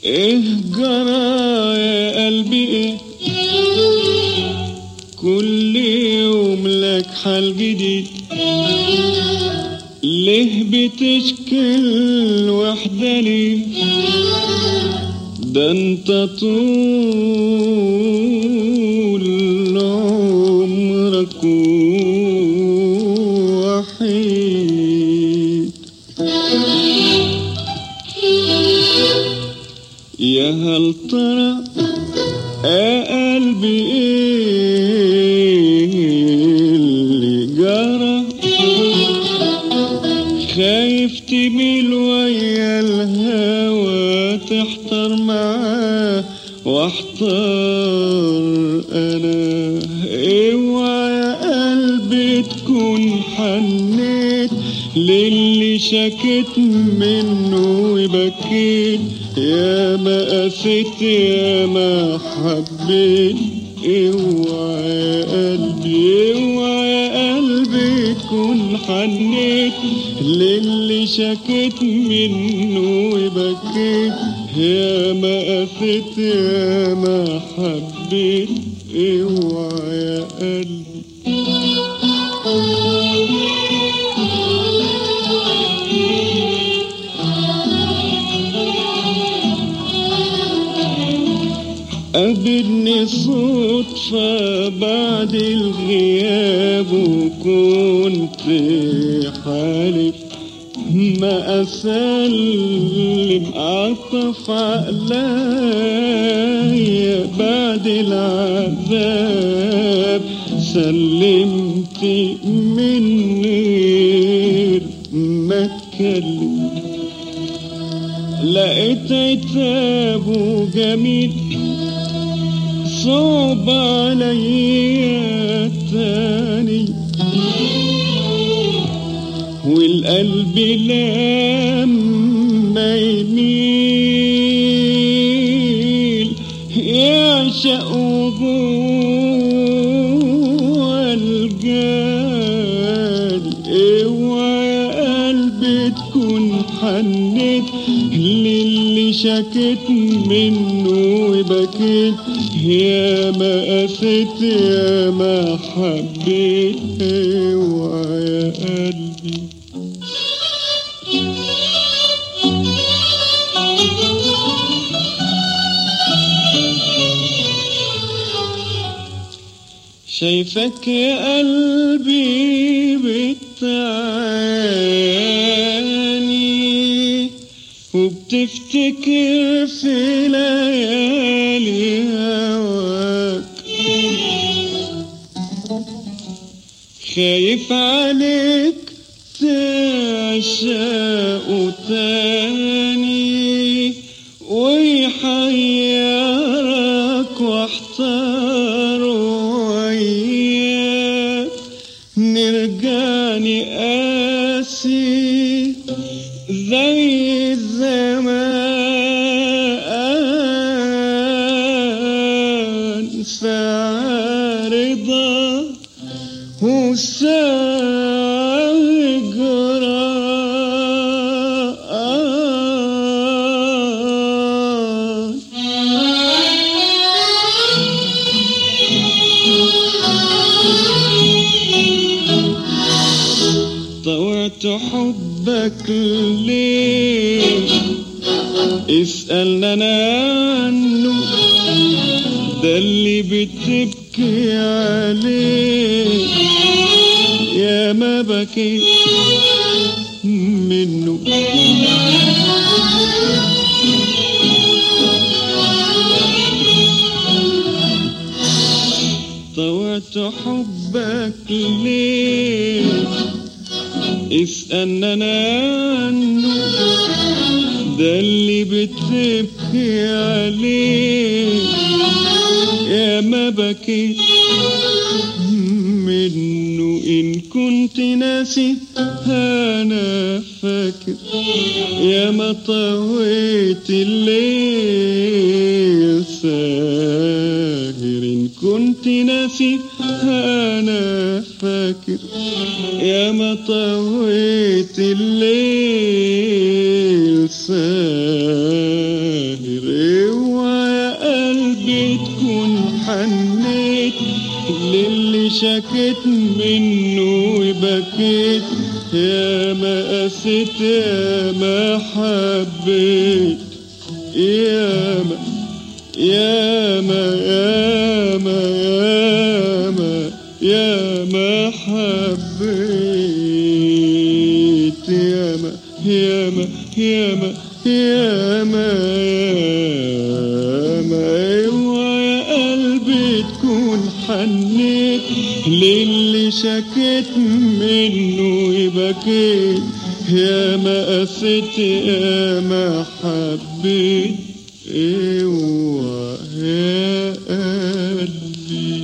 ايه جرى يا قلبي ايه كل يوم لك حال جديد ليه بتشكل وحداني ده انت طول عمرك وحيد يا هل ترى يا قلبي ايه اللي جرى خايف تميل ويا الهوى تحتار معاه واحتار انا اوعى يا قلبي تكون حنيت للي شكيت منه وبكيت يا ما قسيت يا ما حبيت اوعى يا قلبي اوعى يا قلبي تكون حنيت للي شكيت منه وبكيت يا ما قسيت يا ما حبيت اوعى يا قلبي قابلني صدفة بعد الغياب وكنت حالف ما أسلم عطف عليا بعد العذاب سلمت من غير ما اتكلم لقيت عتابه جميل صعب عليا تاني والقلب لما يميل يعشق جوه الجال اوعى يا قلبي تكون حنيت للي شكيت منه وبكيت يا ما قسيت يا ما حبيت اوعى يا قلبي شايفك يا قلبي بتعاني وبتفتكر في ليالي هواك خايف عليك تعشق تاني ويحيرك واحتار وياك نرجع نقاسي زي الزمان ساعة رضا وساعة جراء طوعت حبك ليه اسألنا أنا عنه ده اللي بتبكي عليه يا ما بكيت منه طوعت حبك ليه اسألنا أنا عنه ده اللي بتبكي عليه يا ما بكيت منه إن كنت ناسي أنا فاكر يا ما طويت الليل ساهر إن كنت ناسي أنا فاكر يا ما طويت الليل ساهر اوعى يا قلبي تكون حنيت للي شكيت منه وبكيت يا ما قسيت يا ما حبيت يا ما يا ما يا ما يا ما يا ما حبيت يا ما يا ما يا ما يا ما يا ما ايوه يا قلبي تكون حنيت للي شكيت منه وبكيت يا ما قسيت يا ما حبيت ايوه يا قلبي